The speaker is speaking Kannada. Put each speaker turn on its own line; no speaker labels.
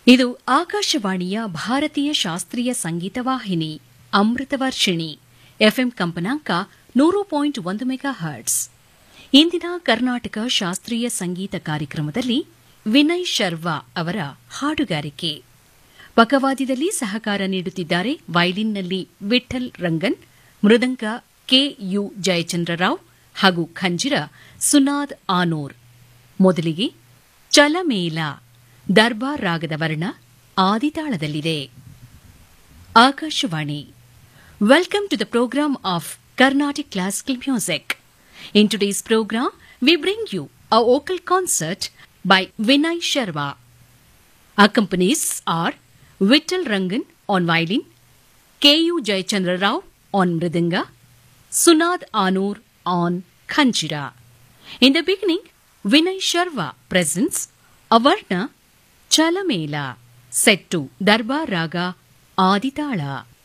ಇದು ಆಕಾಶವಾಣಿಯ ಭಾರತೀಯ ಶಾಸ್ತ್ರೀಯ ಸಂಗೀತ ವಾಹಿನಿ ಅಮೃತವರ್ಷಿಣಿ ಎಫ್ಎಂ ಕಂಪನಾಂಕ ನೂರು ಪಾಯಿಂಟ್ ಒಂದು ಮೆಗಾ ಹರ್ಟ್ಸ್ ಇಂದಿನ ಕರ್ನಾಟಕ ಶಾಸ್ತ್ರೀಯ ಸಂಗೀತ ಕಾರ್ಯಕ್ರಮದಲ್ಲಿ ವಿನಯ್ ಶರ್ವಾ ಅವರ ಹಾಡುಗಾರಿಕೆ ಪಕವಾದ್ಯದಲ್ಲಿ ಸಹಕಾರ ನೀಡುತ್ತಿದ್ದಾರೆ ವೈಲಿನ್ನಲ್ಲಿ ವಿಠಲ್ ರಂಗನ್ ಮೃದಂಗ ಕೆಯು ಜಯಚಂದ್ರರಾವ್ ಹಾಗೂ ಖಂಜಿರ ಸುನಾದ್ ಆನೂರ್ ಮೊದಲಿಗೆ ಚಲಮೇಲ ದರ್ಬಾರ್ ರಾಗದ ವರ್ಣ ಆದಿತಾಳದಲ್ಲಿದೆ Akashvani welcome to the program of Carnatic classical music in today's program we bring you a vocal concert by Vinay Sharma Accompanies are Vittal Rangan on violin, K.U. Jayachandra Rao on mridanga, Sunad Anur on khanjira. In the beginning, Vinay Sharma presents Avarna Chalamela set to Darbar Raga Aditala.